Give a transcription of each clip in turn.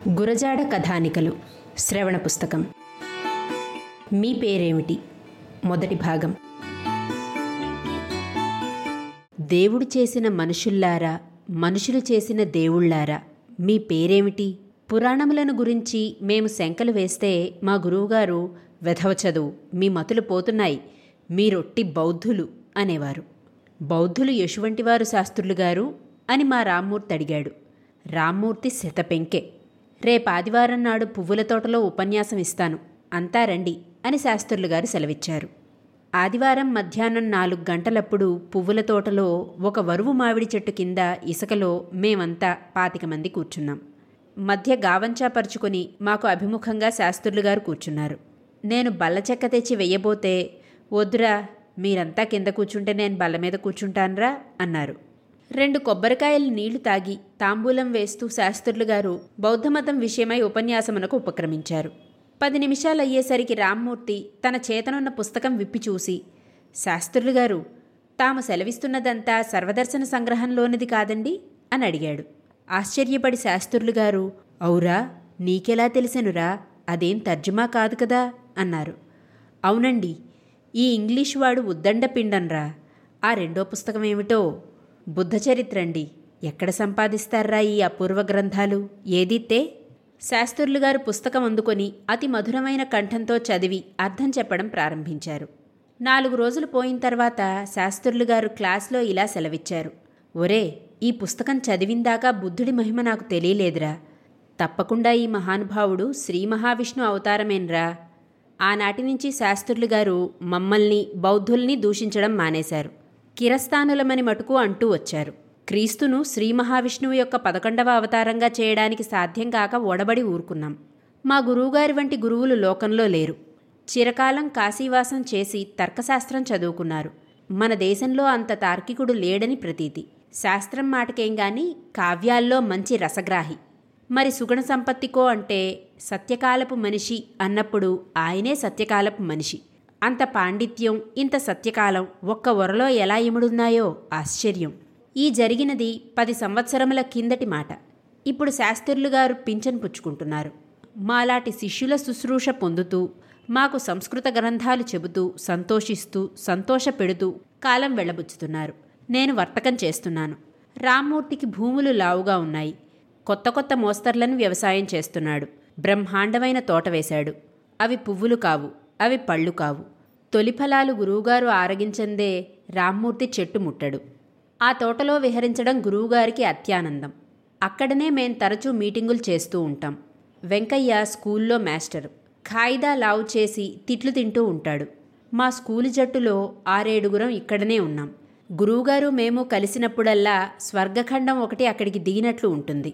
గురజాడ కథానికలు శ్రవణ పుస్తకం మీ పేరేమిటి మొదటి భాగం దేవుడు చేసిన మనుషుల్లారా మనుషులు చేసిన దేవుళ్ళారా మీ పేరేమిటి పురాణములను గురించి మేము శంకలు వేస్తే మా గురువుగారు వెధవ చదువు మీ మతులు పోతున్నాయి మీరొట్టి బౌద్ధులు అనేవారు బౌద్ధులు యశువంటివారు శాస్త్రులు గారు అని మా రామ్మూర్తి అడిగాడు రామ్మూర్తి శతపెంకే రేపాదివారం నాడు పువ్వుల తోటలో ఉపన్యాసం ఇస్తాను అంతా రండి అని శాస్త్రులు గారు సెలవిచ్చారు ఆదివారం మధ్యాహ్నం నాలుగు గంటలప్పుడు పువ్వుల తోటలో ఒక వరువు మామిడి చెట్టు కింద ఇసుకలో మేమంతా పాతిక మంది కూర్చున్నాం మధ్య గావంచా పరుచుకొని మాకు అభిముఖంగా శాస్త్రులు గారు కూర్చున్నారు నేను బల్ల చెక్క తెచ్చి వెయ్యబోతే వద్దురా మీరంతా కింద కూర్చుంటే నేను బల్ల మీద కూర్చుంటాన్రా అన్నారు రెండు కొబ్బరికాయలు నీళ్లు తాగి తాంబూలం వేస్తూ శాస్త్రులు గారు బౌద్ధమతం విషయమై ఉపన్యాసమునకు ఉపక్రమించారు పది నిమిషాలు అయ్యేసరికి రామ్మూర్తి తన చేతనున్న పుస్తకం విప్పి చూసి శాస్త్రులు గారు తాము సెలవిస్తున్నదంతా సర్వదర్శన సంగ్రహంలోనిది కాదండి అని అడిగాడు ఆశ్చర్యపడి శాస్త్రులు గారు ఔరా నీకెలా తెలిసెనురా అదేం తర్జుమా కాదు కదా అన్నారు అవునండి ఈ ఇంగ్లీష్ వాడు ఉద్దండ పిండన్రా ఆ రెండో పుస్తకం ఏమిటో బుద్ధ చరిత్ర అండి ఎక్కడ సంపాదిస్తారా ఈ అపూర్వ గ్రంథాలు ఏదిత్తే శాస్త్రులు గారు పుస్తకం అందుకొని అతి మధురమైన కంఠంతో చదివి అర్థం చెప్పడం ప్రారంభించారు నాలుగు రోజులు పోయిన తర్వాత శాస్త్రులు గారు క్లాస్లో ఇలా సెలవిచ్చారు ఒరే ఈ పుస్తకం చదివిందాకా బుద్ధుడి మహిమ నాకు తెలియలేదురా తప్పకుండా ఈ మహానుభావుడు శ్రీ మహావిష్ణు అవతారమేన్రా ఆనాటి నుంచి శాస్త్రులు గారు మమ్మల్ని బౌద్ధుల్ని దూషించడం మానేశారు కిరస్థానులమని మటుకు అంటూ వచ్చారు క్రీస్తును శ్రీ మహావిష్ణువు యొక్క పదకొండవ అవతారంగా చేయడానికి సాధ్యం కాక ఓడబడి ఊరుకున్నాం మా గురువుగారి వంటి గురువులు లోకంలో లేరు చిరకాలం కాశీవాసం చేసి తర్కశాస్త్రం చదువుకున్నారు మన దేశంలో అంత తార్కికుడు లేడని ప్రతీతి శాస్త్రం మాటకేం గాని కావ్యాల్లో మంచి రసగ్రాహి మరి సుగుణ సంపత్తికో అంటే సత్యకాలపు మనిషి అన్నప్పుడు ఆయనే సత్యకాలపు మనిషి అంత పాండిత్యం ఇంత సత్యకాలం ఒక్క వరలో ఎలా ఇముడున్నాయో ఆశ్చర్యం ఈ జరిగినది పది సంవత్సరముల కిందటి మాట ఇప్పుడు శాస్త్రులు గారు పింఛన్ పుచ్చుకుంటున్నారు మాలాంటి శిష్యుల శుశ్రూష పొందుతూ మాకు సంస్కృత గ్రంథాలు చెబుతూ సంతోషిస్తూ సంతోషపెడుతూ కాలం వెళ్ళబుచ్చుతున్నారు నేను వర్తకం చేస్తున్నాను రామ్మూర్తికి భూములు లావుగా ఉన్నాయి కొత్త కొత్త మోస్తర్లను వ్యవసాయం చేస్తున్నాడు బ్రహ్మాండమైన తోట వేశాడు అవి పువ్వులు కావు అవి పళ్ళు కావు తొలి ఫలాలు గురువుగారు ఆరగించందే రామ్మూర్తి చెట్టు ముట్టడు ఆ తోటలో విహరించడం గురువుగారికి అత్యానందం అక్కడనే మేం తరచూ మీటింగులు చేస్తూ ఉంటాం వెంకయ్య స్కూల్లో మాస్టర్ ఖాయిదా లావు చేసి తిట్లు తింటూ ఉంటాడు మా స్కూలు జట్టులో ఆరేడుగురం ఇక్కడనే ఉన్నాం గురువుగారు మేము కలిసినప్పుడల్లా స్వర్గఖండం ఒకటి అక్కడికి దిగినట్లు ఉంటుంది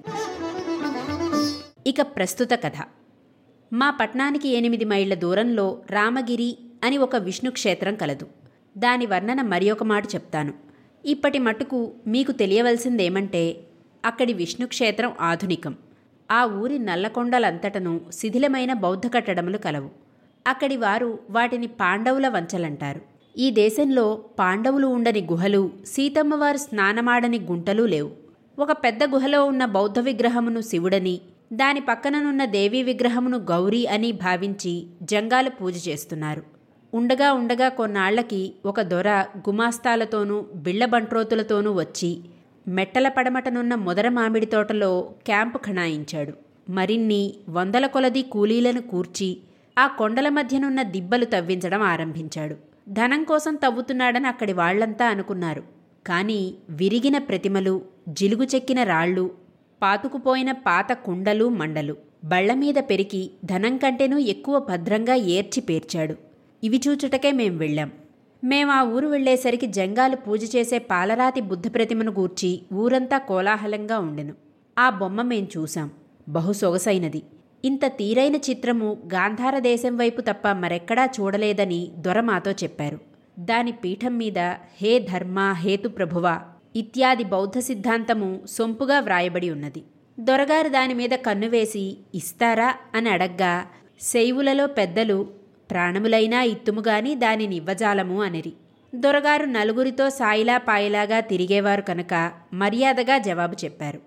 ఇక ప్రస్తుత కథ మా పట్నానికి ఎనిమిది మైళ్ళ దూరంలో రామగిరి అని ఒక విష్ణు క్షేత్రం కలదు దాని వర్ణన మరి ఒక మాట చెప్తాను ఇప్పటి మటుకు మీకు తెలియవలసిందేమంటే అక్కడి విష్ణు క్షేత్రం ఆధునికం ఆ ఊరి నల్లకొండలంతటను శిథిలమైన బౌద్ధ కట్టడములు కలవు అక్కడి వారు వాటిని పాండవుల వంచలంటారు ఈ దేశంలో పాండవులు ఉండని గుహలు సీతమ్మవారు స్నానమాడని గుంటలు లేవు ఒక పెద్ద గుహలో ఉన్న బౌద్ధ విగ్రహమును శివుడని దాని పక్కననున్న దేవీ విగ్రహమును గౌరీ అని భావించి జంగాలు పూజ చేస్తున్నారు ఉండగా ఉండగా కొన్నాళ్లకి ఒక దొర గుమాస్తాలతోనూ బిళ్లబంట్రోతులతోనూ వచ్చి మెట్టల పడమటనున్న మొదర మామిడి తోటలో క్యాంపు ఖణాయించాడు మరిన్ని వందల కొలది కూలీలను కూర్చి ఆ కొండల మధ్యనున్న దిబ్బలు తవ్వించడం ఆరంభించాడు ధనం కోసం తవ్వుతున్నాడని అక్కడి వాళ్లంతా అనుకున్నారు కానీ విరిగిన ప్రతిమలు జిలుగు చెక్కిన రాళ్ళు పాతుకుపోయిన పాత కుండలు మండలు బళ్లమీద పెరికి ధనం కంటేనూ ఎక్కువ భద్రంగా ఏర్చి పేర్చాడు ఇవి చూచుటకే మేం వెళ్ళాం మేం ఆ ఊరు వెళ్లేసరికి జంగాలు పూజ చేసే పాలరాతి బుద్ధ ప్రతిమను గూర్చి ఊరంతా కోలాహలంగా ఉండెను ఆ బొమ్మ మేం చూశాం బహు సొగసైనది ఇంత తీరైన చిత్రము గాంధార దేశం వైపు తప్ప మరెక్కడా చూడలేదని దొర మాతో చెప్పారు దాని పీఠం మీద హే ధర్మ హేతు ప్రభువ ఇత్యాది బౌద్ధ సిద్ధాంతము సొంపుగా వ్రాయబడి ఉన్నది దొరగారు దానిమీద కన్నువేసి ఇస్తారా అని అడగ్గా శైవులలో పెద్దలు ప్రాణములైనా ఇత్తుముగాని దానిని ఇవ్వజాలము అనిరి దొరగారు నలుగురితో సాయిలా పాయిలాగా తిరిగేవారు కనుక మర్యాదగా జవాబు చెప్పారు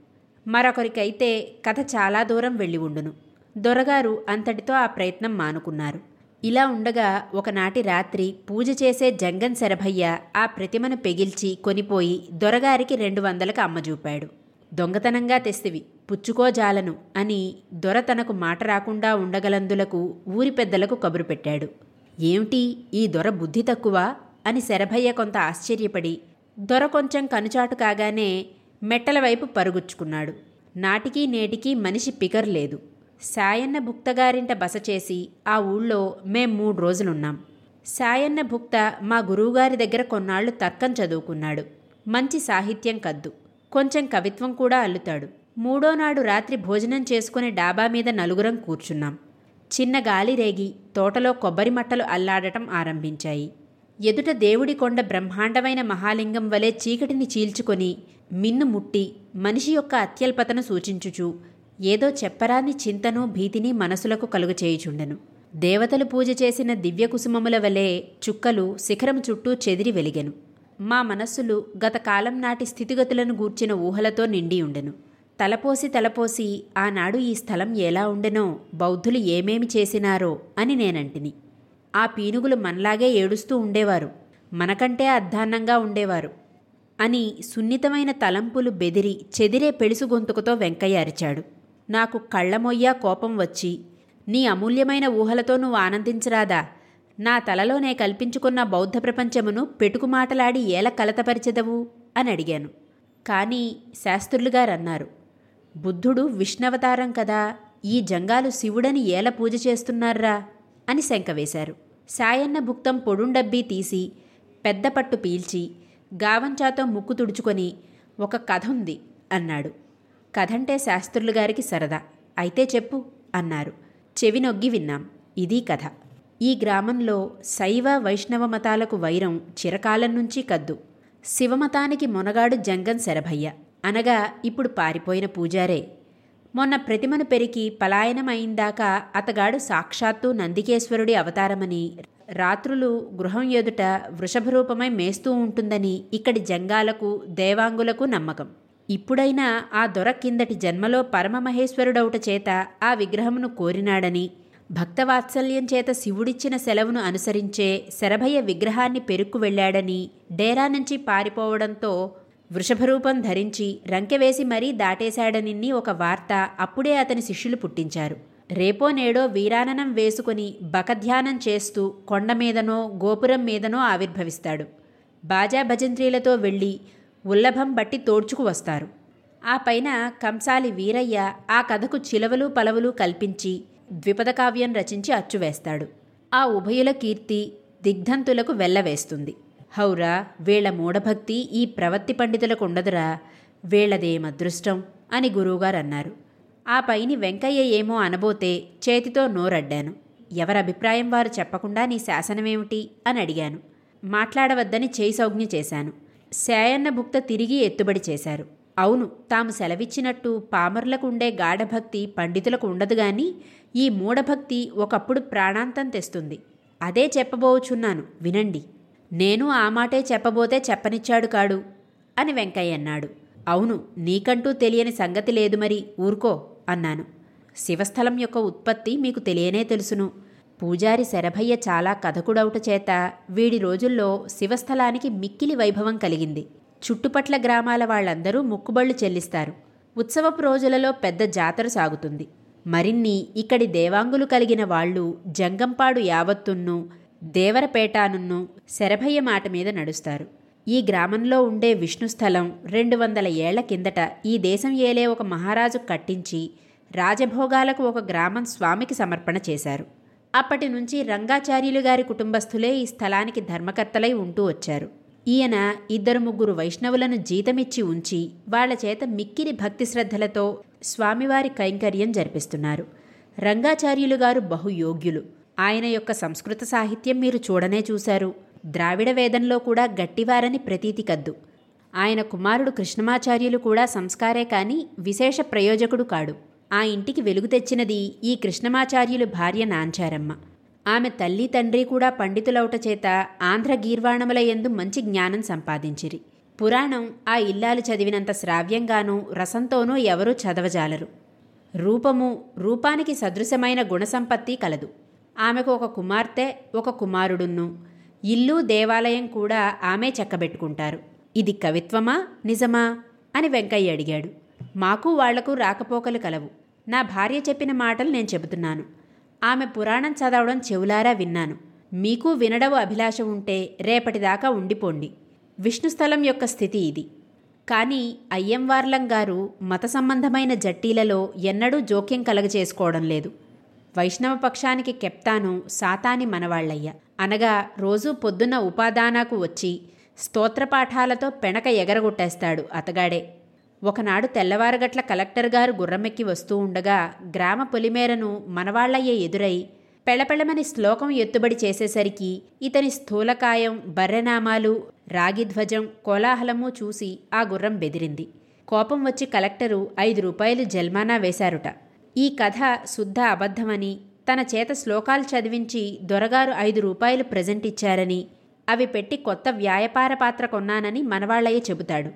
మరొకరికైతే కథ చాలా దూరం వెళ్ళి ఉండును దొరగారు అంతటితో ఆ ప్రయత్నం మానుకున్నారు ఇలా ఉండగా ఒకనాటి రాత్రి పూజ చేసే జంగన్ శరభయ్య ఆ ప్రతిమను పెగిల్చి కొనిపోయి దొరగారికి రెండు వందలకు అమ్మజూపాడు దొంగతనంగా తెస్తివి పుచ్చుకోజాలను అని దొర తనకు మాట రాకుండా ఉండగలందులకు ఊరి పెద్దలకు కబురు పెట్టాడు ఏమిటి ఈ దొర బుద్ధి తక్కువ అని శరభయ్య కొంత ఆశ్చర్యపడి దొర కొంచెం కనుచాటు కాగానే మెట్టల వైపు పరుగుచ్చుకున్నాడు నాటికి నేటికి మనిషి పికర్ లేదు సాయన్న భుక్తగారింట బస చేసి ఆ ఊళ్ళో మేం మూడు రోజులున్నాం సాయన్న భుక్త మా గురువుగారి దగ్గర కొన్నాళ్లు తర్కం చదువుకున్నాడు మంచి సాహిత్యం కద్దు కొంచెం కవిత్వం కూడా అల్లుతాడు మూడో నాడు రాత్రి భోజనం చేసుకుని డాబా మీద నలుగురం కూర్చున్నాం చిన్న గాలి రేగి తోటలో కొబ్బరి మట్టలు అల్లాడటం ఆరంభించాయి ఎదుట దేవుడి కొండ బ్రహ్మాండమైన మహాలింగం వలె చీకటిని చీల్చుకొని మిన్ను ముట్టి మనిషి యొక్క అత్యల్పతను సూచించుచు ఏదో చెప్పరాని చింతను భీతిని మనసులకు కలుగచేయుచుండెను దేవతలు పూజ చేసిన దివ్యకుసుమముల వలె చుక్కలు శిఖరం చుట్టూ చెదిరి వెలిగెను మా మనస్సులు గత కాలం నాటి స్థితిగతులను గూర్చిన ఊహలతో నిండి ఉండెను తలపోసి తలపోసి ఆనాడు ఈ స్థలం ఎలా ఉండెనో బౌద్ధులు ఏమేమి చేసినారో అని నేనంటిని ఆ పీనుగులు మనలాగే ఏడుస్తూ ఉండేవారు మనకంటే అద్దాన్నంగా ఉండేవారు అని సున్నితమైన తలంపులు బెదిరి చెదిరే పెళుసు గొంతుకుతో వెంకయ్య అరిచాడు నాకు కళ్ళమొయ్యా కోపం వచ్చి నీ అమూల్యమైన ఊహలతో నువ్వు ఆనందించరాదా నా తలలో నే కల్పించుకున్న బౌద్ధ ప్రపంచమును పెటుకుమాటలాడి ఏల కలతపరిచెదవు అని అడిగాను కానీ శాస్త్రులుగారన్నారు బుద్ధుడు విష్ణవతారం కదా ఈ జంగాలు శివుడని ఏల పూజ చేస్తున్నారా అని శంక వేశారు సాయన్న భుక్తం పొడుండబ్బీ తీసి పెద్ద పట్టు పీల్చి గావంచాతో ముక్కు తుడుచుకొని ఒక కథ ఉంది అన్నాడు కథంటే శాస్త్రులు గారికి సరదా అయితే చెప్పు అన్నారు చెవి నొగ్గి విన్నాం ఇది కథ ఈ గ్రామంలో శైవ వైష్ణవ మతాలకు వైరం చిరకాలం నుంచి కద్దు శివమతానికి మొనగాడు జంగం శరభయ్య అనగా ఇప్పుడు పారిపోయిన పూజారే మొన్న ప్రతిమను పెరికి పలాయనమైందాకా అతగాడు సాక్షాత్తు నందికేశ్వరుడి అవతారమని రాత్రులు గృహం ఎదుట వృషభరూపమై మేస్తూ ఉంటుందని ఇక్కడి జంగాలకు దేవాంగులకు నమ్మకం ఇప్పుడైనా ఆ దొర కిందటి జన్మలో పరమమహేశ్వరుడౌట చేత ఆ విగ్రహమును కోరినాడని భక్తవాత్సల్యం చేత శివుడిచ్చిన సెలవును అనుసరించే శరభయ్య విగ్రహాన్ని పెరుక్కు వెళ్ళాడని డేరా నుంచి పారిపోవడంతో వృషభరూపం ధరించి రంకెవేసి మరీ దాటేశాడనిన్ని ఒక వార్త అప్పుడే అతని శిష్యులు పుట్టించారు రేపో నేడో వీరాననం వేసుకుని బకధ్యానం చేస్తూ కొండ మీదనో గోపురం మీదనో ఆవిర్భవిస్తాడు బాజా భజంత్రీలతో వెళ్ళి ఉల్లభం బట్టి తోడ్చుకు వస్తారు ఆ పైన కంసాలి వీరయ్య ఆ కథకు చిలవలు పలవలు కల్పించి ద్విపద కావ్యం రచించి అచ్చువేస్తాడు ఆ ఉభయుల కీర్తి దిగ్ధంతులకు వెళ్ళవేస్తుంది హౌరా వీళ్ల మూఢభక్తి ఈ ప్రవత్తి పండితులకు ఉండదురా వీళ్లదేమదృష్టం అని గురువుగారు అన్నారు ఆ పైని వెంకయ్య ఏమో అనబోతే చేతితో నోరడ్డాను ఎవరి అభిప్రాయం వారు చెప్పకుండా నీ శాసనమేమిటి అని అడిగాను మాట్లాడవద్దని చేయి సౌజ్ఞ చేశాను శాయన్న భుక్త తిరిగి ఎత్తుబడి చేశారు అవును తాము సెలవిచ్చినట్టు పామర్లకు ఉండే గాఢభక్తి పండితులకు ఉండదు గాని ఈ మూఢభక్తి ఒకప్పుడు ప్రాణాంతం తెస్తుంది అదే చెప్పబోచున్నాను వినండి నేను ఆ మాటే చెప్పబోతే చెప్పనిచ్చాడు కాడు అని వెంకయ్య అన్నాడు అవును నీకంటూ తెలియని సంగతి లేదు మరి ఊరుకో అన్నాను శివస్థలం యొక్క ఉత్పత్తి మీకు తెలియనే తెలుసును పూజారి శరభయ్య చాలా కథకుడవుట చేత వీడి రోజుల్లో శివస్థలానికి మిక్కిలి వైభవం కలిగింది చుట్టుపట్ల గ్రామాల వాళ్ళందరూ ముక్కుబళ్ళు చెల్లిస్తారు ఉత్సవపు రోజులలో పెద్ద జాతర సాగుతుంది మరిన్ని ఇక్కడి దేవాంగులు కలిగిన వాళ్ళు జంగంపాడు యావత్తున్ను దేవరపేటానున్ను శరభయ్య మాట మీద నడుస్తారు ఈ గ్రామంలో ఉండే విష్ణుస్థలం రెండు వందల ఏళ్ల కిందట ఈ దేశం ఏలే ఒక మహారాజు కట్టించి రాజభోగాలకు ఒక గ్రామం స్వామికి సమర్పణ చేశారు అప్పటి నుంచి రంగాచార్యులు గారి కుటుంబస్థులే ఈ స్థలానికి ధర్మకర్తలై ఉంటూ వచ్చారు ఈయన ఇద్దరు ముగ్గురు వైష్ణవులను జీతమిచ్చి ఉంచి వాళ్ల చేత మిక్కిరి భక్తి శ్రద్ధలతో స్వామివారి కైంకర్యం జరిపిస్తున్నారు రంగాచార్యులు గారు బహుయోగ్యులు ఆయన యొక్క సంస్కృత సాహిత్యం మీరు చూడనే చూశారు ద్రావిడ వేదంలో కూడా గట్టివారని ప్రతీతి కద్దు ఆయన కుమారుడు కృష్ణమాచార్యులు కూడా సంస్కారే కాని విశేష ప్రయోజకుడు కాడు ఆ ఇంటికి వెలుగు తెచ్చినది ఈ కృష్ణమాచార్యులు భార్య నాంచారమ్మ ఆమె తల్లి తండ్రి కూడా పండితులౌట చేత ఆంధ్ర గీర్వాణముల యందు మంచి జ్ఞానం సంపాదించిరి పురాణం ఆ ఇల్లాలు చదివినంత శ్రావ్యంగానూ రసంతోనూ ఎవరూ చదవజాలరు రూపము రూపానికి సదృశమైన గుణసంపత్తి కలదు ఆమెకు ఒక కుమార్తె ఒక కుమారుడున్ను ఇల్లు దేవాలయం కూడా ఆమె చక్కబెట్టుకుంటారు ఇది కవిత్వమా నిజమా అని వెంకయ్య అడిగాడు మాకు వాళ్లకు రాకపోకలు కలవు నా భార్య చెప్పిన మాటలు నేను చెబుతున్నాను ఆమె పురాణం చదవడం చెవులారా విన్నాను మీకు వినడవు అభిలాష ఉంటే రేపటిదాకా ఉండిపోండి విష్ణుస్థలం యొక్క స్థితి ఇది కానీ అయ్యంవార్లం గారు మత సంబంధమైన జట్టీలలో ఎన్నడూ జోక్యం కలగచేసుకోవడం లేదు వైష్ణవ పక్షానికి కెప్తాను సాతాని మనవాళ్లయ్య అనగా రోజూ పొద్దున్న ఉపాదానాకు వచ్చి స్తోత్రపాఠాలతో పెనక ఎగరగొట్టేస్తాడు అతగాడే ఒకనాడు తెల్లవారగట్ల కలెక్టర్ గారు గుర్రమెక్కి వస్తూ ఉండగా గ్రామ పొలిమేరను మనవాళ్లయ్య ఎదురై పెళపెళమని శ్లోకం ఎత్తుబడి చేసేసరికి ఇతని స్థూలకాయం బర్రెనామాలు రాగిధ్వజం కోలాహలము చూసి ఆ గుర్రం బెదిరింది కోపం వచ్చి కలెక్టరు ఐదు రూపాయలు జల్మానా వేశారుట ఈ కథ శుద్ధ అబద్ధమని తన చేత శ్లోకాలు చదివించి దొరగారు ఐదు రూపాయలు ప్రజెంట్ ఇచ్చారని అవి పెట్టి కొత్త వ్యాయపార పాత్ర కొన్నానని మనవాళ్లయ్య చెబుతాడు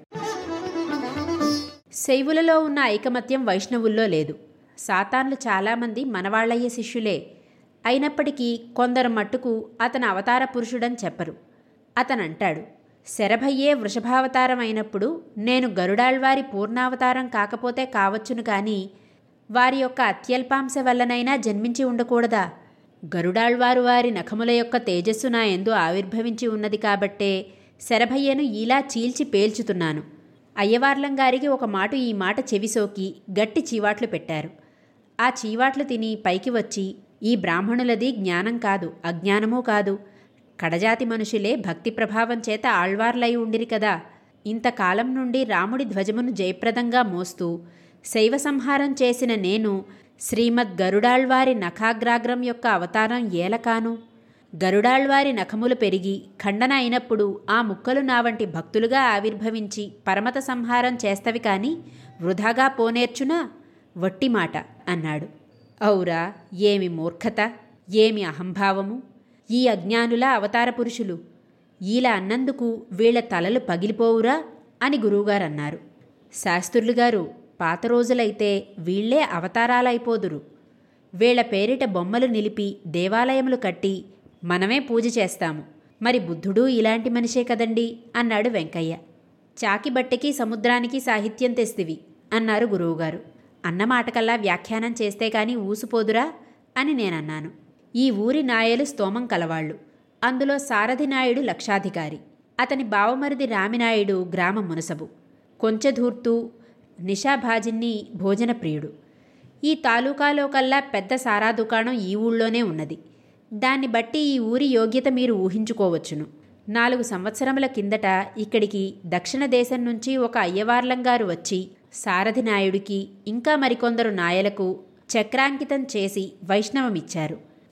శైవులలో ఉన్న ఐకమత్యం వైష్ణవుల్లో లేదు సాతాన్లు చాలామంది మనవాళ్లయ్య శిష్యులే అయినప్పటికీ కొందరు మట్టుకు అతను అవతార పురుషుడని చెప్పరు అతనంటాడు శరభయ్యే వృషభావతారం అయినప్పుడు నేను గరుడాళ్వారి పూర్ణావతారం కాకపోతే కావచ్చును కానీ వారి యొక్క అత్యల్పాంశ వల్లనైనా జన్మించి ఉండకూడదా గరుడాళ్వారు వారి నఖముల యొక్క తేజస్సు నా ఎందు ఆవిర్భవించి ఉన్నది కాబట్టే శరభయ్యను ఇలా చీల్చి పేల్చుతున్నాను అయ్యవార్లం గారికి ఒక మాట ఈ మాట చెవిసోకి గట్టి చీవాట్లు పెట్టారు ఆ చీవాట్లు తిని పైకి వచ్చి ఈ బ్రాహ్మణులది జ్ఞానం కాదు అజ్ఞానమూ కాదు కడజాతి మనుషులే భక్తి ప్రభావం చేత ఆళ్వార్లై ఉండిరి కదా ఇంతకాలం నుండి రాముడి ధ్వజమును జయప్రదంగా మోస్తూ శైవ సంహారం చేసిన నేను శ్రీమద్ గరుడాళ్వారి నఖాగ్రాగ్రం యొక్క అవతారం ఏలకాను గరుడాళ్వారి నఖములు పెరిగి ఖండన అయినప్పుడు ఆ ముక్కలు నా వంటి భక్తులుగా ఆవిర్భవించి పరమత సంహారం చేస్తవి కాని వృధాగా పోనేర్చునా వట్టి మాట అన్నాడు ఔరా ఏమి మూర్ఖత ఏమి అహంభావము ఈ అజ్ఞానుల అవతార పురుషులు ఈల అన్నందుకు వీళ్ల తలలు పగిలిపోవురా అని గురువుగారన్నారు శాస్త్రులు గారు పాత రోజులైతే వీళ్లే అవతారాలైపోదురు వీళ్ల పేరిట బొమ్మలు నిలిపి దేవాలయములు కట్టి మనమే పూజ చేస్తాము మరి బుద్ధుడు ఇలాంటి మనిషే కదండి అన్నాడు వెంకయ్య చాకిబట్టెకి సముద్రానికి సాహిత్యం తెస్తివి అన్నారు గురువుగారు అన్నమాటకల్లా వ్యాఖ్యానం చేస్తే కాని ఊసుపోదురా అని నేనన్నాను ఈ ఊరి నాయలు స్తోమం కలవాళ్ళు అందులో సారథి నాయుడు లక్షాధికారి అతని బావమరిది రామినాయుడు గ్రామ మునసబు కొంచెధూర్తు నిషాభాజిన్ని భోజన ప్రియుడు ఈ తాలూకాలో కల్లా పెద్ద సారా దుకాణం ఈ ఊళ్ళోనే ఉన్నది దాన్ని బట్టి ఈ ఊరి యోగ్యత మీరు ఊహించుకోవచ్చును నాలుగు సంవత్సరముల కిందట ఇక్కడికి దక్షిణ దేశం నుంచి ఒక అయ్యవార్లంగారు వచ్చి సారథి నాయుడికి ఇంకా మరికొందరు నాయలకు చక్రాంకితం చేసి వైష్ణవమిచ్చారు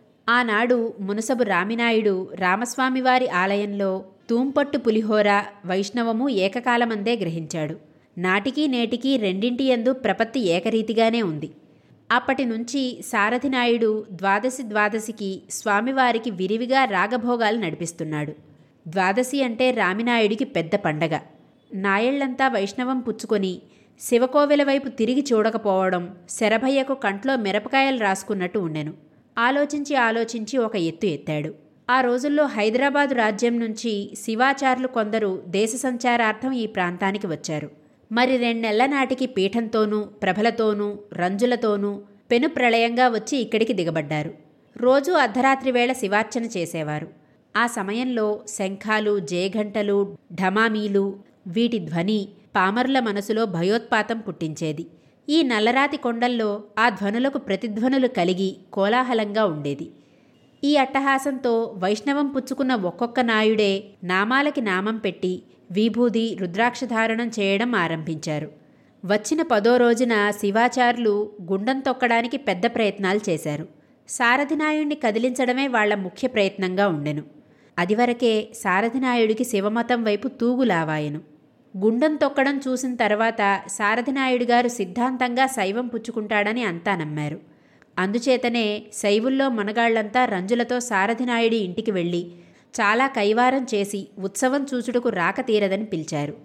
ఆనాడు మునసబు రామినాయుడు రామస్వామివారి ఆలయంలో తూంపట్టు పులిహోర వైష్ణవము ఏకకాలమందే గ్రహించాడు నాటికి నేటికి రెండింటి యందు ప్రపత్తి ఏకరీతిగానే ఉంది అప్పటి నుంచి సారథి నాయుడు ద్వాదశి ద్వాదశికి స్వామివారికి విరివిగా రాగభోగాలు నడిపిస్తున్నాడు ద్వాదశి అంటే రామినాయుడికి పెద్ద పండగ నాయళ్లంతా వైష్ణవం పుచ్చుకొని శివకోవెల వైపు తిరిగి చూడకపోవడం శరభయ్యకు కంట్లో మిరపకాయలు రాసుకున్నట్టు ఉండెను ఆలోచించి ఆలోచించి ఒక ఎత్తు ఎత్తాడు ఆ రోజుల్లో హైదరాబాదు రాజ్యం నుంచి శివాచారులు కొందరు దేశ సంచారార్థం ఈ ప్రాంతానికి వచ్చారు మరి రెండెళ్ల నాటికి పీఠంతోనూ ప్రభలతోనూ రంజులతోనూ పెను ప్రళయంగా వచ్చి ఇక్కడికి దిగబడ్డారు రోజూ అర్ధరాత్రి వేళ శివార్చన చేసేవారు ఆ సమయంలో శంఖాలు జయఘంటలు ఢమామీలు వీటి ధ్వని పామరుల మనసులో భయోత్పాతం పుట్టించేది ఈ నల్లరాతి కొండల్లో ఆ ధ్వనులకు ప్రతిధ్వనులు కలిగి కోలాహలంగా ఉండేది ఈ అట్టహాసంతో వైష్ణవం పుచ్చుకున్న ఒక్కొక్క నాయుడే నామాలకి నామం పెట్టి విభూది రుద్రాక్షధారణం చేయడం ఆరంభించారు వచ్చిన పదో రోజున శివాచారులు గుండం తొక్కడానికి పెద్ద ప్రయత్నాలు చేశారు సారథినాయుణ్ణి కదిలించడమే వాళ్ల ముఖ్య ప్రయత్నంగా ఉండెను అదివరకే సారథినాయుడికి శివమతం వైపు తూగులావాయను గుండం తొక్కడం చూసిన తర్వాత సారథినాయుడు గారు సిద్ధాంతంగా శైవం పుచ్చుకుంటాడని అంతా నమ్మారు అందుచేతనే శైవుల్లో మనగాళ్లంతా రంజులతో సారథినాయుడి ఇంటికి వెళ్ళి చాలా కైవారం చేసి ఉత్సవం చూచుటకు రాక తీరదని పిలిచారు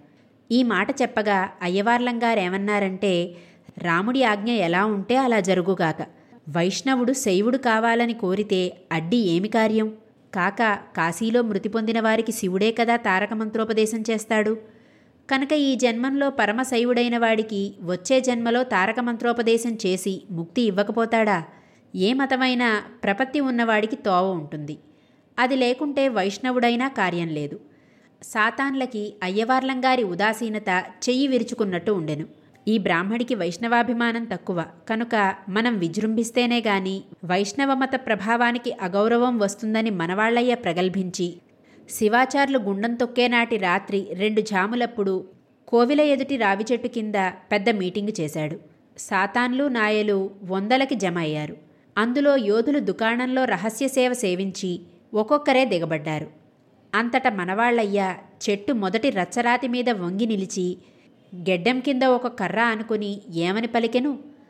ఈ మాట చెప్పగా అయ్యవార్లంగారేమన్నారంటే రాముడి ఆజ్ఞ ఎలా ఉంటే అలా జరుగుగాక వైష్ణవుడు శైవుడు కావాలని కోరితే అడ్డి ఏమి కార్యం కాక కాశీలో మృతి పొందిన వారికి శివుడే కదా తారక మంత్రోపదేశం చేస్తాడు కనుక ఈ జన్మంలో పరమశైవుడైన వాడికి వచ్చే జన్మలో తారక మంత్రోపదేశం చేసి ముక్తి ఇవ్వకపోతాడా ఏ మతమైనా ప్రపత్తి ఉన్నవాడికి తోవ ఉంటుంది అది లేకుంటే వైష్ణవుడైనా కార్యం లేదు సాతాన్లకి అయ్యవార్లంగారి ఉదాసీనత చెయ్యి విరుచుకున్నట్టు ఉండెను ఈ బ్రాహ్మడికి వైష్ణవాభిమానం తక్కువ కనుక మనం విజృంభిస్తేనే గాని వైష్ణవ మత ప్రభావానికి అగౌరవం వస్తుందని మనవాళ్లయ్య ప్రగల్భించి శివాచార్లు గుండం తొక్కేనాటి రాత్రి రెండు జాములప్పుడు కోవిల ఎదుటి రావి చెట్టు కింద పెద్ద మీటింగు చేశాడు సాతాన్లు నాయలు వందలకి జమ అయ్యారు అందులో యోధులు దుకాణంలో రహస్య సేవ సేవించి ఒక్కొక్కరే దిగబడ్డారు అంతట మనవాళ్లయ్య చెట్టు మొదటి రచ్చరాతి మీద వంగి నిలిచి గెడ్డెం కింద ఒక కర్ర అనుకుని ఏమని పలికెను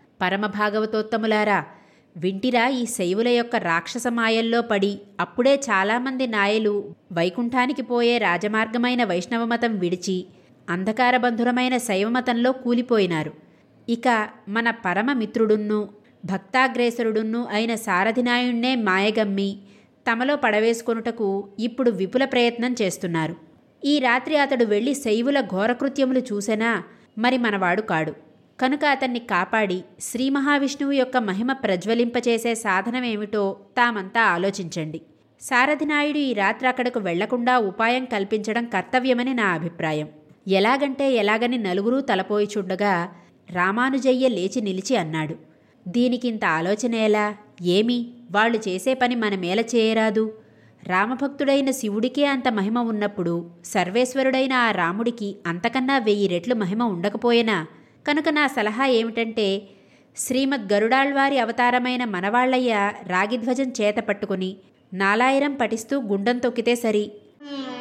పరమభాగవతోత్తములారా వింటిరా ఈ శైవుల యొక్క రాక్షస మాయల్లో పడి అప్పుడే చాలామంది నాయలు వైకుంఠానికి పోయే రాజమార్గమైన వైష్ణవమతం విడిచి అంధకారబంధురమైన శైవమతంలో కూలిపోయినారు ఇక మన పరమమిత్రుడున్ను భక్తాగ్రేసరుడున్ను అయిన సారథినాయుణ్ణే మాయగమ్మి తమలో పడవేసుకొనుటకు ఇప్పుడు విపుల ప్రయత్నం చేస్తున్నారు ఈ రాత్రి అతడు వెళ్లి శైవుల ఘోరకృత్యములు చూసెనా మరి మనవాడు కాడు కనుక అతన్ని కాపాడి శ్రీ మహావిష్ణువు యొక్క మహిమ ప్రజ్వలింపచేసే సాధనమేమిటో తామంతా ఆలోచించండి సారథినాయుడు ఈ రాత్రి అక్కడకు వెళ్లకుండా ఉపాయం కల్పించడం కర్తవ్యమని నా అభిప్రాయం ఎలాగంటే ఎలాగని నలుగురూ తలపోయి చూడగా రామానుజయ్య లేచి నిలిచి అన్నాడు దీనికింత ఆలోచన ఎలా ఏమి వాళ్ళు చేసే పని మనమేల చేయరాదు రామభక్తుడైన శివుడికే అంత మహిమ ఉన్నప్పుడు సర్వేశ్వరుడైన ఆ రాముడికి అంతకన్నా వెయ్యి రెట్లు మహిమ ఉండకపోయేనా కనుక నా సలహా ఏమిటంటే శ్రీమద్ గరుడాళ్వారి అవతారమైన మనవాళ్లయ్య రాగిధ్వజం చేత పట్టుకుని నాలాయిరం పఠిస్తూ గుండం తొక్కితే సరి